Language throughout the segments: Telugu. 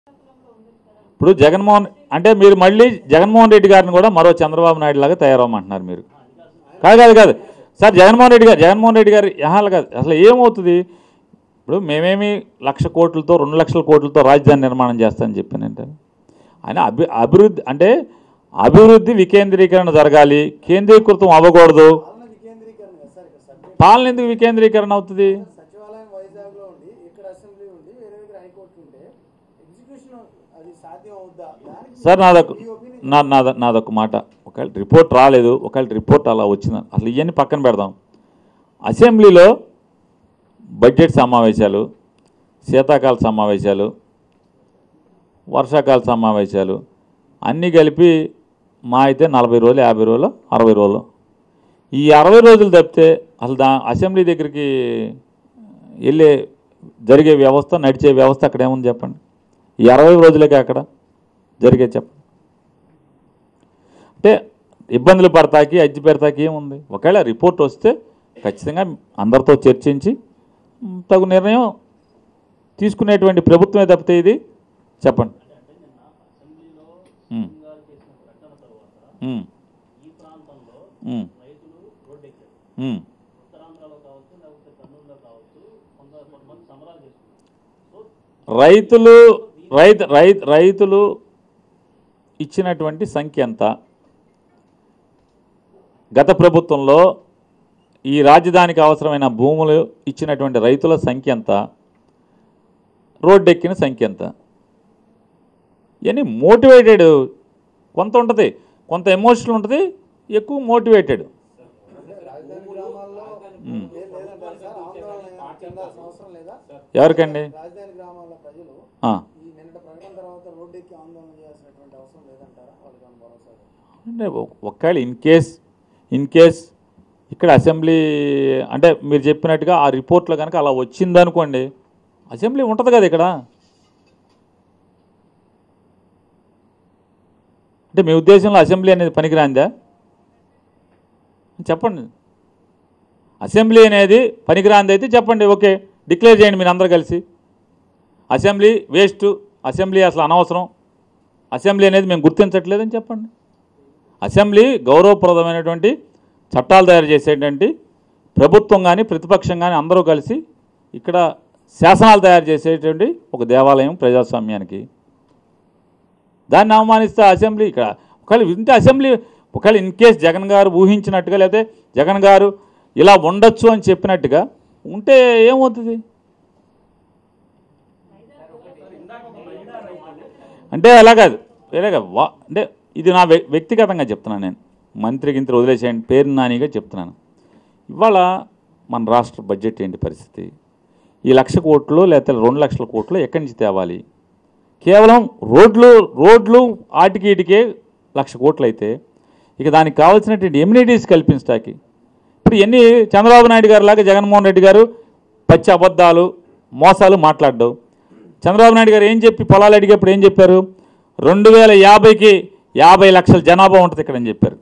ఇప్పుడు జగన్మోహన్ అంటే మీరు మళ్ళీ జగన్మోహన్ రెడ్డి గారిని కూడా మరో చంద్రబాబు నాయుడు లాగా తయారవమంటున్నారు మీరు కాదు కాదు కాదు సార్ జగన్మోహన్ రెడ్డి గారు జగన్మోహన్ రెడ్డి గారు యహాలు కాదు అసలు ఏమవుతుంది ఇప్పుడు మేమేమి లక్ష కోట్లతో రెండు లక్షల కోట్లతో రాజధాని నిర్మాణం చేస్తామని చెప్పానంటే ఆయన అభి అభివృద్ధి అంటే అభివృద్ధి వికేంద్రీకరణ జరగాలి కేంద్రీకృతం అవ్వకూడదు పాలన వికేంద్రీకరణ కదా సార్ ఇక్కడ సబ్జెక్ట్ పాలన ఎందుకు వికేంద్రీకరణ అవుతుంది సచివాలయం వైజాగ్ లో ఉండి ఇక్కడ అసెంబ్లీ ఉండి వేరే దగ్గర హైకోర్టు ఉంటే ఎగ్జిక్యూషన్ అది సాధ్యం అవుద్దా దానికి సార్ నాదొక మీ ఒపీనియన్ నా నాద నాదొక మాట ఒకవేళ రిపోర్ట్ రాలేదు ఒకవేళ రిపోర్ట్ అలా వచ్చింది అసలు ఇవన్నీ పక్కన పెడదాం అసెంబ్లీలో బడ్జెట్ సమావేశాలు శీతాకాల సమావేశాలు వర్షాకాల సమావేశాలు అన్నీ కలిపి మా అయితే నలభై రోజులు యాభై రోజులు అరవై రోజులు ఈ అరవై రోజులు తప్పితే అసలు దా అసెంబ్లీ దగ్గరికి వెళ్ళే జరిగే వ్యవస్థ నడిచే వ్యవస్థ అక్కడ ఏముంది చెప్పండి ఈ అరవై రోజులకే అక్కడ జరిగే చెప్పండి అంటే ఇబ్బందులు పడతాకి అజ్జి పెడతాకి ఏముంది ఒకవేళ రిపోర్ట్ వస్తే ఖచ్చితంగా అందరితో చర్చించి మ్, తగు నిర్ణయం తీసుకునేటువంటి ప్రభుత్వమే తప్పితే ఇది చెప్పండి మ్. మ్. మ్. మ్. రైతులు రైతు రైతు రైతులు ఇచ్చినటువంటి సంఖ్య ఎంత గత ప్రభుత్వంలో ఈ రాజధానికి అవసరమైన భూములు ఇచ్చినటువంటి రైతుల సంఖ్య ఎంత రోడ్డెక్కిన సంఖ్య ఎంత ఇవన్నీ మోటివేటెడ్ కొంత ఉంటుంది కొంత ఎమోషనల్ ఉంటుంది ఎక్కువ మోటివేటెడ్ రాజధాని గ్రామాల్లో మ్. ఏం లేదంటారు సార్ ఆందోళన చెందాల్సిన అవసరం లేదా ఎవరికండి రాజధాని గ్రామాల ప్రజలు ఆ. ఈ నిన్నటి ప్రకటన తర్వాత రోడ్డు ఎక్కి ఆందోళన చేయాల్సినటువంటి అవసరం లేదంటారా వాళ్ళకి ఏమైనా భరోసా అంటే ఒ- ఒకవేళ ఇన్ కేస్ ఇన్ కేస్ ఇక్కడ అసెంబ్లీ అంటే మీరు చెప్పినట్టుగా ఆ రిపోర్ట్లో కనుక అలా వచ్చిందనుకోండి అసెంబ్లీ ఉంటుంది కదా ఇక్కడ అంటే మీ ఉద్దేశంలో అసెంబ్లీ అనేది పనికిరాందా చెప్పండి అసెంబ్లీ అనేది పనికిరాంది అయితే చెప్పండి ఓకే డిక్లేర్ చేయండి మీరు అందరు కలిసి అసెంబ్లీ వేస్ట్ అసెంబ్లీ అసలు అనవసరం అసెంబ్లీ అనేది మేము గుర్తించట్లేదని చెప్పండి అసెంబ్లీ గౌరవప్రదమైనటువంటి చట్టాలు తయారు చేసేటువంటి ప్రభుత్వం కానీ ప్రతిపక్షం కానీ అందరూ కలిసి ఇక్కడ శాసనాలు తయారు చేసేటువంటి ఒక దేవాలయం ప్రజాస్వామ్యానికి దాన్ని అవమానిస్తే అసెంబ్లీ ఇక్కడ ఒకవేళ వింటే అసెంబ్లీ ఒకవేళ ఇన్ కేస్ జగన్ గారు ఊహించినట్టుగా లేకపోతే జగన్ గారు ఇలా ఉండొచ్చు అని చెప్పినట్టుగా ఉంటే ఏమవుతుంది అంటే అలా కాదు వేరేగా వా అంటే ఇది నా వ్య- వ్యక్తిగతంగా చెప్తున్నాను నేను మంత్రి గింత్రి వదిలేసేయండి పేరు నానిగా చెప్తున్నాను ఇవాళ మన రాష్ట్ర బడ్జెట్ ఏంటి పరిస్థితి ఈ లక్ష కోట్లు లేకపోతే రెండు లక్షల కోట్లు ఎక్కడి నుంచి తేవాలి కేవలం రోడ్లు రోడ్లు ఆటికి ఈటికే లక్ష కోట్లు అయితే ఇక దానికి కావాల్సినటువంటి ఎమ్యూనిటీస్ కల్పించడానికి ఇప్పుడు ఎన్ని చంద్రబాబు నాయుడు గారు లాగా జగన్మోహన్ రెడ్డి గారు పచ్చి అబద్ధాలు మోసాలు మాట్లాడ్డావు చంద్రబాబు నాయుడు గారు ఏం చెప్పి పొలాలు అడిగేప్పుడు ఏం చెప్పారు రెండు వేల యాభైకి యాభై లక్షల జనాభా ఉంటుంది ఇక్కడ అని చెప్పారు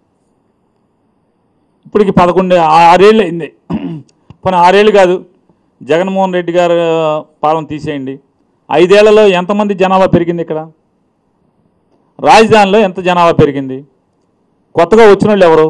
ఇప్పటికి పదకొండు ఆ- ఆరేళ్ళు అయింది పోనీ ఆరేళ్ళు కాదు జగన్మోహన్ రెడ్డి గారు పాలన తీసేయండి ఐదేళ్లలో ఎంతమంది జనాభా పెరిగింది ఇక్కడ రాజధానిలో ఎంత జనాభా పెరిగింది కొత్తగా వచ్చిన వాళ్ళు ఎవరు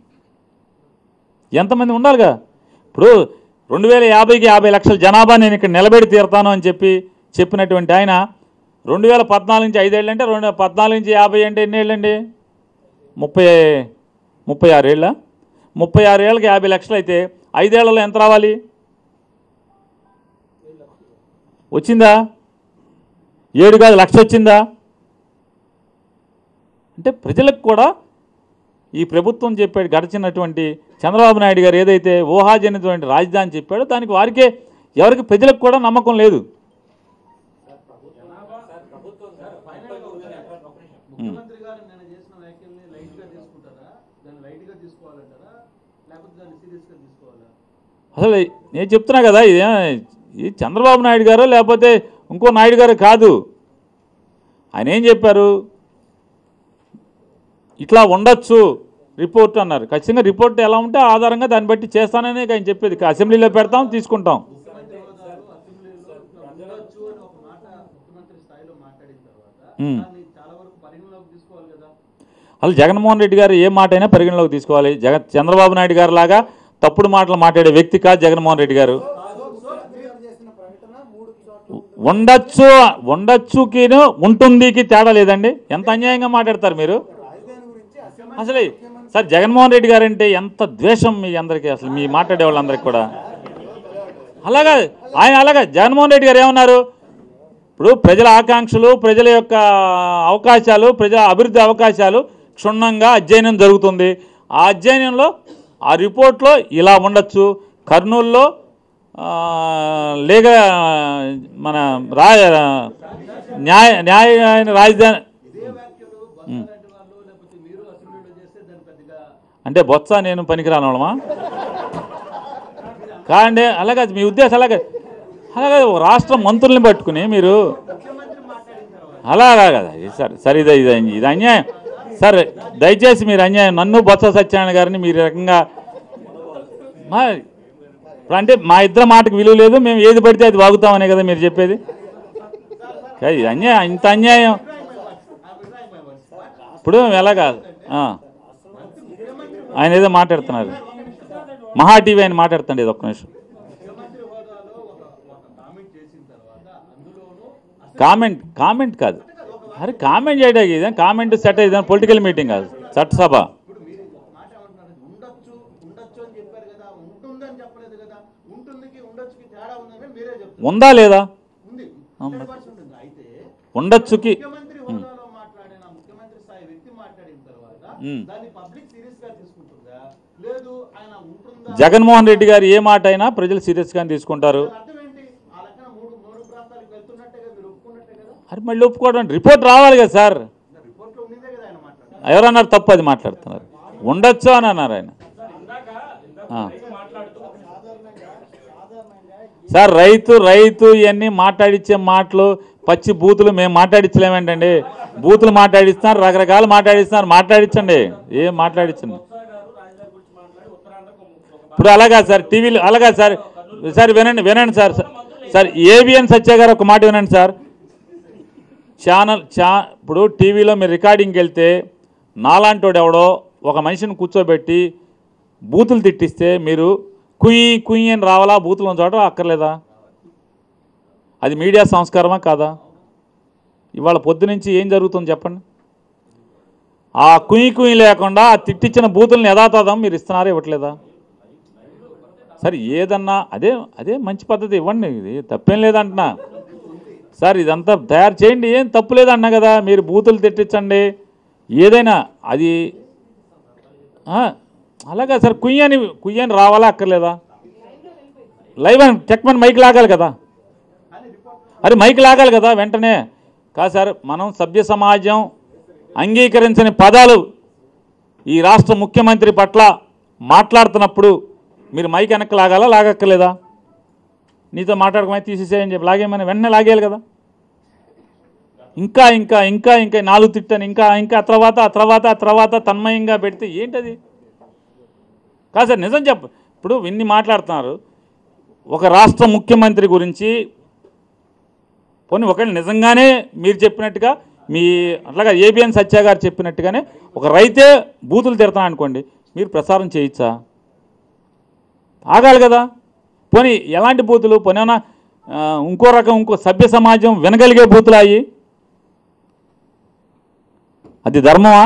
ఎంతమంది ఉండాలిగా ఇప్పుడు రెండు వేల యాభైకి యాభై లక్షల జనాభా నేను ఇక్కడ నిలబెడి తీరుతాను అని చెప్పి చెప్పినటువంటి ఆయన రెండు వేల పద్నాలుగు నుంచి ఐదేళ్ళు అంటే రెండు పద్నాలుగు నుంచి యాభై అంటే ఎన్ని ఏళ్ళండి ముప్పై ముప్పై ఆరేళ్ళ ముప్పై ఆరేళ్ళకి యాభై లక్షలు అయితే ఐదేళ్లలో ఎంత రావాలి వచ్చిందా ఏడు కాదు లక్ష వచ్చిందా అంటే ప్రజలకు కూడా ఈ ప్రభుత్వం చెప్పాడు గడిచినటువంటి చంద్రబాబు నాయుడు గారు ఏదైతే ఊహాజనితమైన రాజధాని చెప్పాడో దానికి వారికే ఎవరికి ప్రజలకు కూడా నమ్మకం లేదు ముఖ్యమంత్రి గారు నిన్న చేసిన వ్యాఖ్యల్ని లైట్ గా తీసుకుంటారా దాన్ని లైట్ గా తీసుకోవాలంటారా లేకపోతే దాన్ని సీరియస్ గా తీసుకోవాలా అసలు నేను చెప్తున్నా కదా ఇది ఇది చంద్రబాబు నాయుడు గారు లేకపోతే ఇంకో నాయుడు గారు కాదు ఆయన ఏం చెప్పారు ఇట్లా ఉండొచ్చు రిపోర్ట్ అన్నారు ఖచ్చితంగా రిపోర్ట్ ఎలా ఉంటే ఆ ఆధారంగా దాన్ని బట్టి చేస్తానని ఆయన చెప్పేది అసెంబ్లీలో పెడతాం తీసుకుంటాం ముఖ్యమంత్రి హోదాలో అసెంబ్లీలో ఇట్లా ఉండొచ్చు అని ఒక మాట ముఖ్యమంత్రి స్థాయిలో మాట్లాడిన తర్వాత మ్మ్. దాన్ని చాలా వరకు పరిగణలోకి తీసుకోవాలి కదా అసలు జగన్మోహన్ రెడ్డి గారు ఏ మాట అయినా పరిగణలోకి తీసుకోవాలి జగ చంద్రబాబు నాయుడు గారు లాగా తప్పుడు మాటలు మాట్లాడే వ్యక్తి కాదు జగన్మోహన్ రెడ్డి గారు ముఖ్యమంత్రి గారు చేసిన ప్రకటన మూడు చోట్ల ఉండొచ్చు ఉండొచ్చుకిను ఉంటుందికి తేడా లేదండి ఎంత అన్యాయంగా మాట్లాడతారు మీరు రాజధాని గురించి అసెంబ్లీ అసలు సార్ జగన్మోహన్ రెడ్డి గారు అంటే ఎంత ద్వేషం మీ అందరికీ అసలు మీ మాట్లాడే వాళ్ళందరికీ కూడా అలాగా ఆయన అలాగా జగన్మోహన్ రెడ్డి గారు ఏమన్నారు ఇప్పుడు ప్రజల ఆకాంక్షలు ప్రజల యొక్క అవకాశాలు ప్రజల అభివృద్ధి అవకాశాలు క్షుణ్ణంగా అధ్యయనం జరుగుతుంది ఆ అధ్యయనంలో ఆ రిపోర్ట్లో ఇలా ఉండొచ్చు కర్నూలులో ఆ, లేగ మన రా న్యాయ న్యాయ రాజధాని ఇదే వ్యాఖ్యలు బొత్సారెడ్డి వాళ్ళు లేకపోతే మీరు అసెంబ్లీలో చేస్తే దాన్ని పెద్దగా అంటే బొత్స నేను పనికిరాను వాళ్ళమా కాండి అలాగే మీ ఉద్దేశం అలాగే అలాగే ఓ రాష్ట్ర మంత్రుల్ని పట్టుకుని మీరు ముఖ్యమంత్రి మాట్లాడిన తర్వాత అలాగా కదా ఇది సార్ సార్ ఇది ఇది ఇది అన్యాయం సార్ దయచేసి మీరు అన్యాయం నన్ను బొత్స సత్యనారాయణ గారిని మీరు ఈ రకంగా మా ఇప్పుడు అంటే మా ఇద్దరి మాటకు విలువ లేదు మేము ఏది పడితే అది వాగుతామనే కదా మీరు చెప్పేది కాదు, ఇది అన్యాయం ఇంత అన్యాయం ఇప్పుడు ఎలాగా ఆ. ఆయన ఏదో మాట్లాడుతున్నారు మహా టీవీ ఆయన మాట్లాడుతుండే ఇది ఒక్క నిమిషం ముఖ్యమంత్రి హోదాలో ఒక ఒక కామెంట్ చేసిన తర్వాత అందులోనూ అసలు కామెంట్ కామెంట్ కాదు అరే కామెంట్ చేయడానికి ఇదే కామెంట్ సెట్ అయితే పొలిటికల్ మీటింగ్ కాదు చట్టసభ ఇప్పుడు మీరు ఒక మాట ఏమంటున్నారు ఉండొచ్చు ఉండొచ్చు అని చెప్పారు కదా ఉంటుందని చెప్పలేదు కదా ఉంటుందికి ఉండొచ్చుకి తేడా ఉందని మీరే చెప్తారు ఉందా లేదా ఉంది అవును. 100% ఉంది అయితే ఉండొచ్చుకి ముఖ్యమంత్రి హోదాలో మాట్లాడిన ముఖ్యమంత్రి స్థాయి వ్యక్తి మాట్లాడిన తర్వాత మ్. దాన్ని పబ్లిక్ సీరియస్ గా తీసుకుంటుందా లేదు ఆయన ఉంటుందా జగన్మోహన్ రెడ్డి గారు ఏ మాట అయినా ప్రజలు సీరియస్గానే తీసుకుంటారు దాని అర్థం ఏంటి ఆ లెక్కన మూడు మూడు ప్రాంతాలకు వెళ్తున్నట్టుగా మీరు ఒప్పుకున్నట్టే కదా అది మళ్ళీ ఒప్పుకోవడం రిపోర్ట్ రావాలి కదా సార్ రిపోర్ట్ లో ఉండిందే కదా ఆయన మాట్లాడారు ఎవరన్నారు తప్పు అది మాట్లాడుతున్నారు ఉండొచ్చు అని అన్నారు ఆయన ఆ. సార్ రైతు రైతు ఇవన్నీ మాట్లాడిచ్చే మాటలు పచ్చి బూతులు మేము మాట్లాడించలేమేంటండి బూతులు మాట్లాడిస్తున్నారు రకరకాలు మాట్లాడిస్తున్నారు మాట్లాడించండి ఏం మాట్లాడించండి ఇప్పుడు అలాగా సార్ టీవీలో అలాగా సార్ సార్ వినండి వినండి సార్ సార్ ఏబిఎన్ సత్య గారు ఒక మాట వినండి సార్ ఛానల్ చా ఇప్పుడు టీవీలో మీరు రికార్డింగ్కి వెళ్తే నాలాంటోడు ఎవడో ఒక మనిషిని కూర్చోబెట్టి బూతులు తిట్టిస్తే మీరు కుయ్యి కుయ్యి అని రావాలా బూతులు చోట అక్కర్లేదా అది మీడియా సంస్కారమా కాదా ఇవాళ పొద్దునుంచి ఏం జరుగుతుంది చెప్పండి ఆ కుయ్యి కుయ్యి లేకుండా ఆ తిట్టించిన బూతుల్ని యథాతథం మీరు ఇస్తున్నారా ఇవ్వట్లేదా సరే ఏదన్నా అదే అదే మంచి పద్ధతి ఇవ్వండి ఇది తప్పేం లేదంటున్నా సార్ ఇదంతా తయారు చేయండి ఏం తప్పు లేదన్నా కదా మీరు బూతులు తిట్టించండి ఏదైనా అది ఆ, అలాగా సార్ కుయ్యని కుయ్యని రావాలా అక్కర్లేదా లైవ్ అని చెక్మని మైక్ లాగాలి కదా అరే మైక్ లాగాలి కదా వెంటనే కాదు సార్ మనం సభ్య సమాజం అంగీకరించని పదాలు ఈ రాష్ట్ర ముఖ్యమంత్రి పట్ల మాట్లాడుతున్నప్పుడు మీరు మైక్ వెనక్కి లాగాలా లాగక్కర్లేదా నీతో మాట్లాడకమని తీసేసేయని చెప్పి లాగేమని వెంటనే లాగేయాలి కదా ఇంకా ఇంకా ఇంకా ఇంకా నాలుగు తిట్టాను ఇంకా ఇంకా ఆ తర్వాత ఆ తర్వాత ఆ తర్వాత తన్మయంగా పెడితే ఏంటది కాదు సార్ నిజం చెప్ప ఇప్పుడు ఇన్ని మాట్లాడుతున్నారు ఒక రాష్ట్ర ముఖ్యమంత్రి గురించి పోనీ ఒకవేళ నిజంగానే మీరు చెప్పినట్టుగా మీ అట్లాగా ఏబిఎన్ సత్య గారు చెప్పినట్టుగానే ఒక రైతే బూతులు తిడతాను అనుకోండి మీరు ప్రసారం చేయొచ్చా ఆగాలి కదా పోనీ ఎలాంటి బూతులు పోనీ ఏమన్నా ఆ, ఇంకో రకం ఇంకో సభ్య సమాజం వినగలిగే బూతులు అయ్యి అది ధర్మమా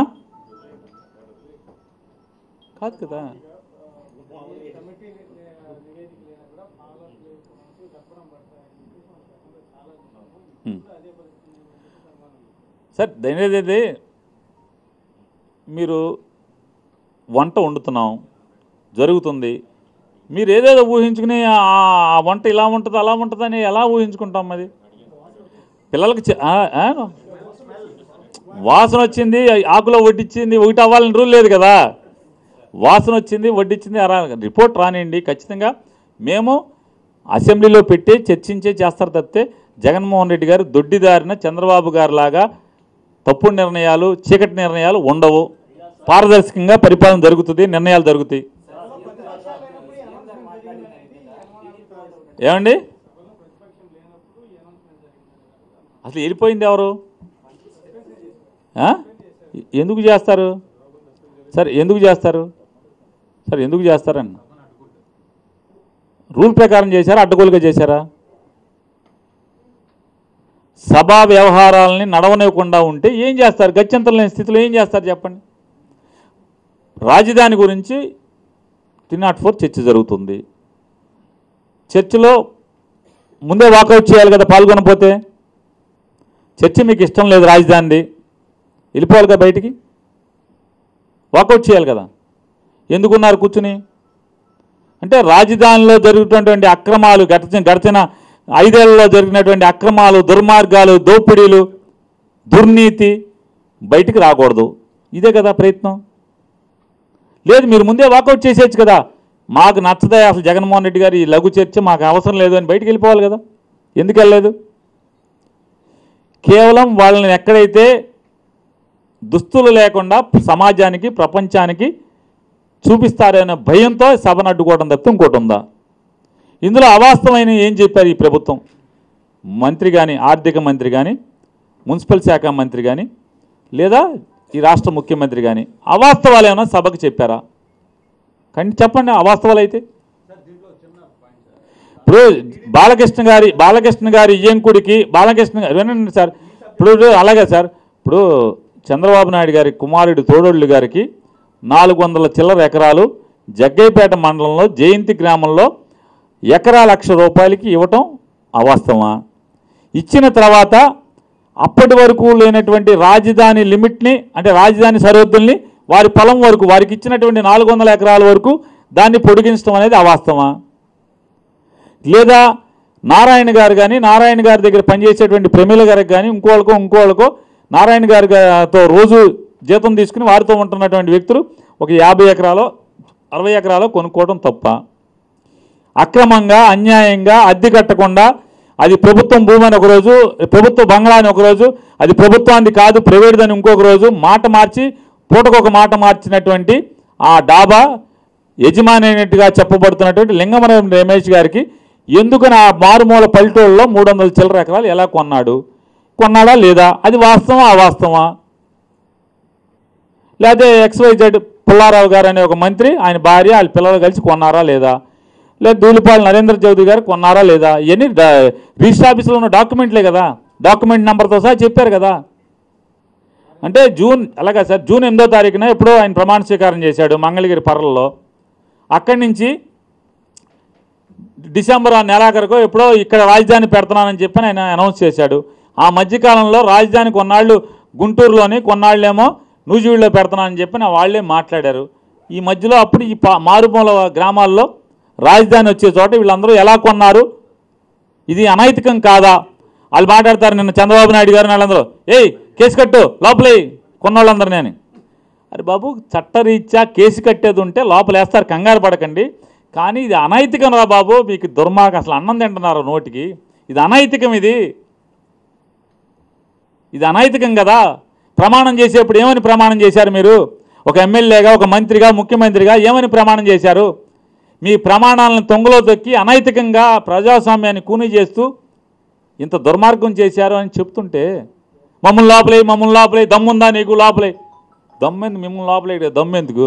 కాదు కదా కమిటీ నివేదిక లేనా కూడా బాగా లేకపోవడానికి దప్పడం పడతాయని చెప్పేసి మన గతంలో చాలా చూసాము ఉం. ఇప్పుడు అదే పరిస్థితి ఉందని చెప్పేసి అనుమానం సార్ దయచేది మీరు వంట వండుతున్నాం జరుగుతుంది మీరు ఏదేదో ఊహించుకుని ఆ ఆ వంట ఇలా ఉంటుంది అలా ఉంటుందని ఎలా ఊహించుకుంటాం అది పిల్లలకి చె- ఆ, ఆ? వాసన వచ్చింది ఆకులో వడ్డించింది ఒకటి అవ్వాలని రూల్ లేదు కదా వాసన వచ్చింది వడ్డించింది అలా రిపోర్ట్ రానివ్వండి ఖచ్చితంగా మేము అసెంబ్లీలో పెట్టి చర్చించే చేస్తారు తప్పితే జగన్మోహన్ రెడ్డి గారు దొడ్డిదారిన చంద్రబాబు గారు లాగా తప్పుడు నిర్ణయాలు చీకటి నిర్ణయాలు ఉండవు పారదర్శకంగా పరిపాలన జరుగుతుంది నిర్ణయాలు జరుగుతాయి ఏమండి అసలు వెళ్ళిపోయింది ఎవరు ఆ? ఎందుకు చేస్తారు సార్ ఎందుకు చేస్తారు సార్ ఎందుకు చేస్తారని రూల్ ప్రకారం చేశారా అడ్డగోలుగా చేశారా సభా వ్యవహారాలని నడవనివ్వకుండా ఉంటే ఏం చేస్తారు గత్యంతరం లేని స్థితిలో ఏం చేస్తారు చెప్పండి రాజధాని గురించి త్రీ నాట్ ఫోర్ చర్చ జరుగుతుంది చర్చలో ముందే వాకౌట్ చేయాలి కదా పాల్గొనపోతే చర్చ మీకు ఇష్టం లేదు రాజధానిది వెళ్ళిపోవాలి కదా బయటికి వాకౌట్ చేయాలి కదా ఎందుకున్నారు కూర్చుని అంటే రాజధానిలో జరుగుతున్నటువంటి అక్రమాలు గడిచిన గడిచిన ఐదేళ్లలో జరిగినటువంటి అక్రమాలు దుర్మార్గాలు దోపిడీలు దుర్నీతి బయటికి రాకూడదు ఇదే కదా ప్రయత్నం లేదు మీరు ముందే వాకౌట్ చేసేయచ్చు కదా మాకు నచ్చదే అసలు జగన్మోహన్ రెడ్డి గారు ఈ లఘు చర్చ మాకు అవసరం లేదు అని బయటికి వెళ్ళిపోవాలి కదా ఎందుకు వెళ్ళలేదు కేవలం వాళ్ళని ఎక్కడైతే దుస్తులు లేకుండా సమాజానికి ప్రపంచానికి చూపిస్తారనే భయంతో సభను అడ్డుకోవడం తప్పితే ఇంకోటి ఉందా ఇందులో అవాస్తవమైన ఏం చెప్పారు ఈ ప్రభుత్వం మంత్రి కానీ ఆర్థిక మంత్రి కానీ మున్సిపల్ శాఖ మంత్రి కానీ లేదా ఈ రాష్ట్ర ముఖ్యమంత్రి కానీ అవాస్తవాలు ఏమైనా సభకు చెప్పారా కానీ చెప్పండి అవాస్తవాలు అయితే సార్ దీంట్లో చిన్న పాయింట్ సార్ ఇప్పుడు బాలకృష్ణ గారి బాలకృష్ణ గారి ఇయ్యంకుడికి బాలకృష్ణ గారు వినండి సార్ ఇప్పుడు అలాగే సార్ ఇప్పుడు చంద్రబాబు నాయుడు గారి కుమారుడు తోడోళ్ళు గారికి నాలుగు వందల చిల్లర ఎకరాలు జగ్గైపేట మండలంలో జయంతి గ్రామంలో ఎకరా లక్ష రూపాయలకి ఇవ్వటం అవాస్తవమా ఇచ్చిన తర్వాత అప్పటి వరకు లేనటువంటి రాజధాని లిమిట్ని అంటే రాజధాని సరిహద్దుల్ని వారి పొలం వరకు వారికి ఇచ్చినటువంటి నాలుగు వందల ఎకరాల వరకు దాన్ని పొడిగించడం అనేది అవాస్తవమా లేదా నారాయణ గారు కానీ నారాయణ గారి దగ్గర పనిచేసేటువంటి ప్రమిళ గారికి కానీ ఇంకోళ్ళకో ఇంకోళ్ళకో నారాయణ గారి తో రోజు జీతం తీసుకుని వారితో ఉంటున్నటువంటి వ్యక్తులు ఒక యాభై ఎకరాలో అరవై ఎకరాలో కొనుక్కోవడం తప్ప అక్రమంగా అన్యాయంగా అద్దె కట్టకుండా అది ప్రభుత్వం భూమి అని ఒకరోజు ప్రభుత్వ బంగ్లా అని ఒకరోజు అది ప్రభుత్వాన్ని కాదు ప్రైవేట్ అని ఇంకొక రోజు మాట మార్చి పూటకొక మాట మార్చినటువంటి ఆ డాబా యజమాని అయినట్టుగా చెప్పబడుతున్నటువంటి లింగమరం రమేష్ గారికి ఎందుకు నా మారుమూల పల్లెటూళ్ళలో మూడు వందల చిల్లర ఎకరాలు ఎలా కొన్నాడు కొన్నాడా లేదా అది వాస్తవమా అవాస్తవమా లేకపోతే ఎక్స్వైజెడ్ పుల్లారావు గారు అనే ఒక మంత్రి ఆయన భార్య వాళ్ళ పిల్లలు కలిసి కొన్నారా లేదా లేదా దూలిపాల్ నరేంద్ర చౌదరి గారు కొన్నారా లేదా ఇవన్నీ డా- రిజిస్టర్ ఆఫీసులో ఉన్న డాక్యుమెంట్లే కదా డాక్యుమెంట్ నెంబర్తో సహా చెప్పారు కదా అంటే జూన్ అలాగా సార్ జూన్ ఎనిమిదో తారీఖున ఎప్పుడో ఆయన ప్రమాణ స్వీకారం చేశాడు మంగళగిరి పర్లలో అక్కడి నుంచి డిసెంబర్ ఆ నెలాఖరుకో ఎప్పుడో ఇక్కడ రాజధాని పెడుతున్నానని చెప్పి ఆయన అనౌన్స్ చేశాడు ఆ మధ్యకాలంలో రాజధాని కొన్నాళ్ళు గుంటూరులోని కొన్నాళ్ళేమో నూజివీడులో పెడుతున్నానని చెప్పి నా వాళ్ళే మాట్లాడారు ఈ మధ్యలో అప్పుడు ఈ పా- మారుమూల గ్రామాల్లో రాజధాని వచ్చే చోట వీళ్ళందరూ ఎలా కొన్నారు ఇది అనైతికం కాదా వాళ్ళు మాట్లాడతారు నిన్న చంద్రబాబు నాయుడు గారు వాళ్ళందరూ ఏయ్ కేసు కట్టు లోపలే కొన్నోళ్ళందరూ నేను అరే బాబు చట్టరీత్యా కేసు కట్టేది ఉంటే లోపలేస్తారు కంగారు పడకండి కానీ ఇది అనైతికం రా బాబు మీకు దుర్మార్గం అసలు అన్నం తింటున్నారు నోటికి ఇది అనైతికం ఇది ఇది అనైతికం కదా ప్రమాణం చేసేప్పుడు ఏమని ప్రమాణం చేశారు మీరు ఒక ఎమ్మెల్యేగా ఒక మంత్రిగా ముఖ్యమంత్రిగా ఏమని ప్రమాణం చేశారు మీ ప్రమాణాలను తొంగలో తొక్కి అనైతికంగా ప్రజాస్వామ్యాన్ని కూని చేస్తూ ఇంత దుర్మార్గం చేశారు అని చెప్తుంటే మమ్మల్ని లోపలే మమ్మల్ని లోపలే దమ్ముందా నీకు లోపలే దమ్మెందుకు మిమ్మల్ని లోపలే దమ్మెందుకు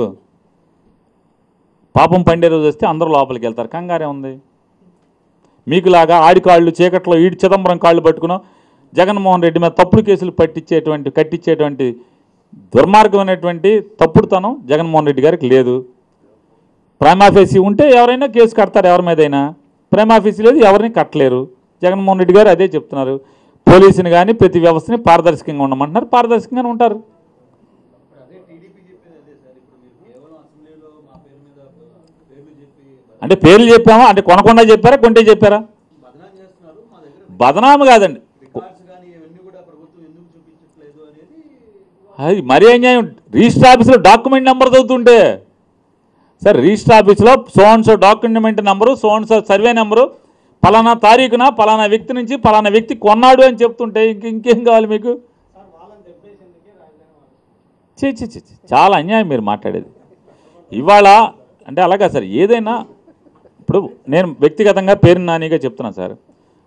పాపం పండే రోజు వస్తే అందరూ లోపలికి వెళ్తారు కంగారే ఉంది మీకులాగా ఆడి కాళ్ళు చీకట్లో ఈడి చిదంబరం కాళ్ళు పట్టుకున్నాం జగన్మోహన్ రెడ్డి మీద తప్పుడు కేసులు పట్టించేటువంటి కట్టించేటువంటి దుర్మార్గమైనటువంటి తప్పుడుతనం జగన్మోహన్ రెడ్డి గారికి లేదు ప్రైమాఫేసీ ఉంటే ఎవరైనా కేసు కడతారు ఎవరి మీదైనా ప్రైమాఫేసీ లేదు ఎవరిని కట్టలేరు జగన్మోహన్ రెడ్డి గారు అదే చెప్తున్నారు పోలీసుని కానీ ప్రతి వ్యవస్థని పారదర్శకంగా ఉండమంటున్నారు పారదర్శకంగానే ఉంటారు ఇప్పుడు అదే టీడీపీ చెప్పేది అదే సార్ ఇప్పుడు మీరు కేవలం అసెంబ్లీలో మా పేరు మీద పేర్లు చెప్పి అంటే పేర్లు చెప్పామా అంటే కొనకుండా చెప్పారా కొంటే చెప్పారా బదనాం చేస్తున్నారు మా దగ్గర బదనాము కాదండి రికార్డ్స్ కానీ ఇవన్నీ కూడా ప్రభుత్వం ఎందుకు చూపించట్లేదు అనేది అది మరీ అన్యాయం రిజిస్టర్ ఆఫీస్లో డాక్యుమెంట్ నెంబర్ చదువుతుంటే సార్ రిజిస్టర్ ఆఫీస్లో so and so document number so and so survey number పలానా తారీఖున పలానా వ్యక్తి నుంచి పలానా వ్యక్తి కొన్నాడు అని చెప్తుంటే ఇంక ఇంకేం కావాలి మీకు సార్ వాళ్ళని దెబ్బేసేందుకే రాజధాని వాళ్ళు చే చే చే చే. చాలా అన్యాయం మీరు మాట్లాడేది ఇవాళ అంటే అలాగా సార్ ఏదైనా ఇప్పుడు నేను వ్యక్తిగతంగా పేరు నానిగా చెప్తున్నాను సార్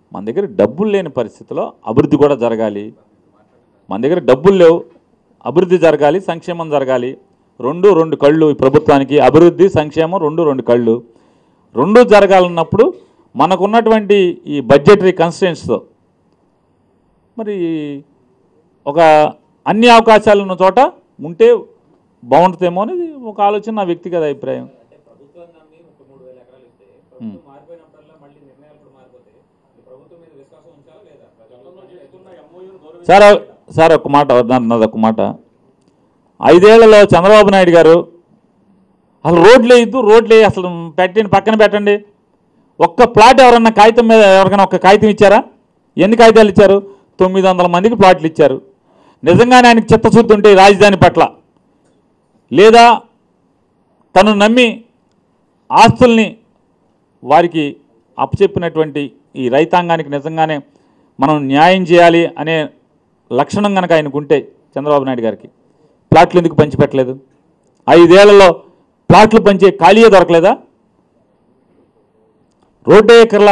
మన దగ్గర డబ్బులు లేని పరిస్థితిలో అభివృద్ధి కూడా జరగాలి మన దగ్గర డబ్బులు లేవు అభివృద్ధి జరగాలి సంక్షేమం జరగాలి రెండు రెండు కళ్ళు ఈ ప్రభుత్వానికి అభివృద్ధి సంక్షేమం రెండు రెండు కళ్ళు రెండు జరగాలన్నప్పుడు మనకున్నటువంటి ఈ బడ్జెటరీ కన్స్టెంట్స్తో మరి ఒక అన్ని అవకాశాలు ఉన్న చోట ఉంటే బాగుంటుందేమో అనేది ఒక ఆలోచన నా వ్యక్తిగత అభిప్రాయం అంటే ప్రభుత్వం నమ్మి ముప్పై మూడు వేల ఎకరాలు ఇస్తే ప్రభుత్వం మారిపోయినప్పుడల్లా మళ్ళీ నిర్ణయాలు కూడా మారిపోతే ఈ ప్రభుత్వం మీద విశ్వాసం ఉంచాలా లేదా ప్రజలు సార్ సార్ ఒక మాట నా- నాది ఒక మాట ఐదేళ్లలో చంద్రబాబు నాయుడు గారు అసలు రోడ్లు వేయద్దు రోడ్లు వేయి అసలు పెట్టండి పక్కన పెట్టండి ఒక్క ప్లాట్ ఎవరన్నా కాగితం మీద ఎవరికైనా ఒక్క కాగితం ఇచ్చారా ఎన్ని కాగితాలు ఇచ్చారు తొమ్మిది వందల మందికి ప్లాట్లు ఇచ్చారు నిజంగానే ఆయనకి చిత్తశుద్ధి ఉంటే ఈ రాజధాని పట్ల లేదా తను నమ్మి ఆస్తుల్ని వారికి అప్పచెప్పినటువంటి ఈ రైతాంగానికి నిజంగానే మనం న్యాయం చేయాలి అనే లక్షణం కనుక ఆయనకుంటే చంద్రబాబు నాయుడు గారికి ప్లాట్లు ఎందుకు పంచిపెట్టలేదు ఐదేళ్లలో ప్లాట్లు పంచే ఖాళీయే దొరకలేదా రోడ్డు ఎక్కర్లా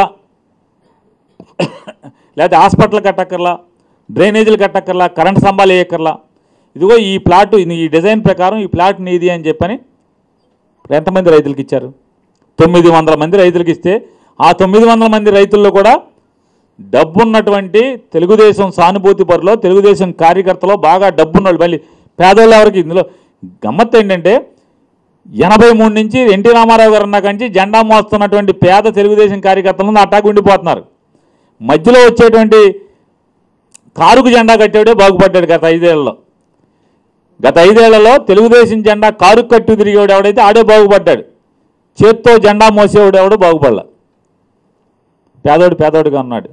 లేకపోతే హాస్పిటల్ కట్టక్కర్లా డ్రైనేజీలు కట్టక్కర్లా కరెంట్ స్తంభాలు వేయక్కర్లా ఇదిగో ఈ ప్లాట్ ఈ డిజైన్ ప్రకారం ఈ ప్లాట్ నీది అని చెప్పని ఎంతమంది రైతులకు ఇచ్చారు తొమ్మిది వందల మంది రైతులకు ఇస్తే ఆ తొమ్మిది వందల మంది రైతుల్లో కూడా డబ్బున్నటువంటి తెలుగుదేశం సానుభూతి పరులో తెలుగుదేశం కార్యకర్తలో బాగా డబ్బున్నోళ్ళు మళ్ళీ పేదోళ్ళు ఎవరికి ఇందులో గమ్మత్తు ఏంటంటే ఎనభై మూడు నుంచి ఎన్టీ రామారావు గారు అన్న కంచి జెండా మోస్తున్నటువంటి పేద తెలుగుదేశం కార్యకర్తలను అట్టాకు ఉండిపోతున్నారు మధ్యలో వచ్చేటువంటి కారుకు జెండా కట్టేవాడే బాగుపడ్డాడు గత ఐదేళ్లలో గత ఐదేళ్లలో తెలుగుదేశం జెండా కారు కట్టు తిరిగేవాడు ఎవడైతే ఆడే బాగుపడ్డాడు చేత్తో జెండా మోసేవాడు ఎవడు బాగుపడలా పేదోడు పేదోడుగా ఉన్నాడు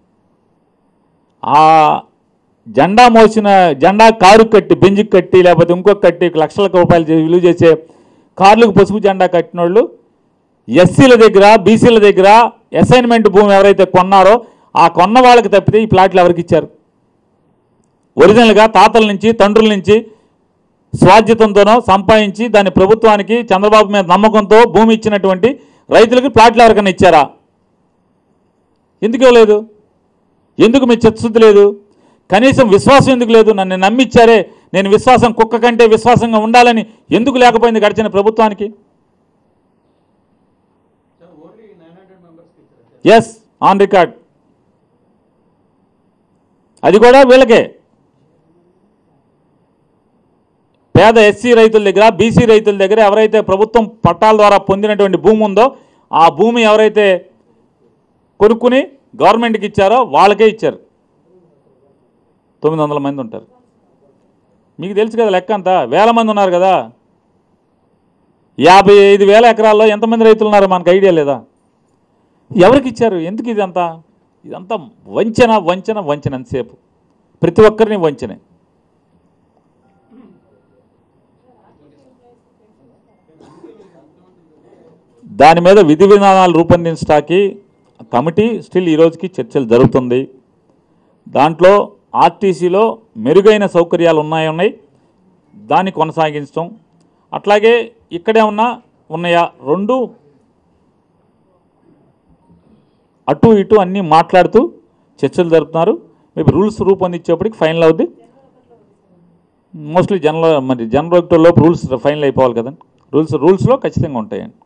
ఆ జెండా మోసిన జెండా కారు కట్టి బెంజుకు కట్టి లేకపోతే ఇంకొక కట్టి లక్షల రూపాయలు చే- విలువ చేసే కార్లకు పసుపు జెండా కట్టిన వాళ్ళు ఎస్సీల దగ్గర బీసీల దగ్గర అసైన్మెంట్ భూమి ఎవరైతే కొన్నారో ఆ కొన్న వాళ్ళకి తప్పితే ఈ ప్లాట్లు ఎవరికి ఇచ్చారు ఒరిజినల్గా తాతల నుంచి తండ్రుల నుంచి స్వాధ్యతంతోనో సంపాదించి దాన్ని ప్రభుత్వానికి చంద్రబాబు మీద నమ్మకంతో భూమి ఇచ్చినటువంటి రైతులకి ప్లాట్లు ఎవరికైనా ఇచ్చారా ఎందుకు ఇవ్వలేదు ఎందుకు మీ చిత్తశుద్ధి లేదు కనీసం విశ్వాసం ఎందుకు లేదు నన్ను నమ్మిచ్చారే నేను విశ్వాసం కుక్క కంటే విశ్వాసంగా ఉండాలని ఎందుకు లేకపోయింది గడిచిన ప్రభుత్వానికి సార్ ఓన్లీ నైన్ హండ్రెడ్ మెంబర్స్కి ఇచ్చారా సార్ ఎస్ ఆన్ రికార్డ్ అది కూడా వీళ్ళకే పేద ఎస్సీ రైతుల దగ్గర బీసీ రైతుల దగ్గర ఎవరైతే ప్రభుత్వం పట్టాల ద్వారా పొందినటువంటి భూమి ఉందో ఆ భూమి ఎవరైతే కొనుక్కుని గవర్నమెంట్కి ఇచ్చారో వాళ్ళకే ఇచ్చారు తొమ్మిది వందల మంది ఉంటారు మీకు తెలుసు కదా లెక్క అంతా వేల మంది ఉన్నారు కదా యాభై ఐదు వేల ఎకరాల్లో ఎంతమంది రైతులు ఉన్నారు మనకు ఐడియా లేదా ఎవరికి ఇచ్చారు ఎందుకు ఇదంతా ఇదంతా వంచన వంచన వంచన అంతసేపు ప్రతి ఒక్కరిని వంచనే దాని మీద విధి విధానాలు రూపొందించడానికి కమిటీ స్టిల్ ఈ రోజుకి చర్చలు జరుగుతుంది దాంట్లో ఆర్టీసీలో మెరుగైన సౌకర్యాలు ఉన్నాయి ఉన్నాయి దాన్ని కొనసాగించడం అట్లాగే ఇక్కడే ఉన్న ఉన్నాయా రెండు అటు ఇటు అన్నీ మాట్లాడుతూ చర్చలు జరుపుతున్నారు మేబీ రూల్స్ రూపొందించేప్పటికి ఫైనల్ అవుద్ది మోస్ట్లీ జనరల్ మరి జనరల్ లోపు రూల్స్ ఫైనల్ అయిపోవాలి కదా రూల్స్ రూల్స్లో ఖచ్చితంగా ఉంటాయండి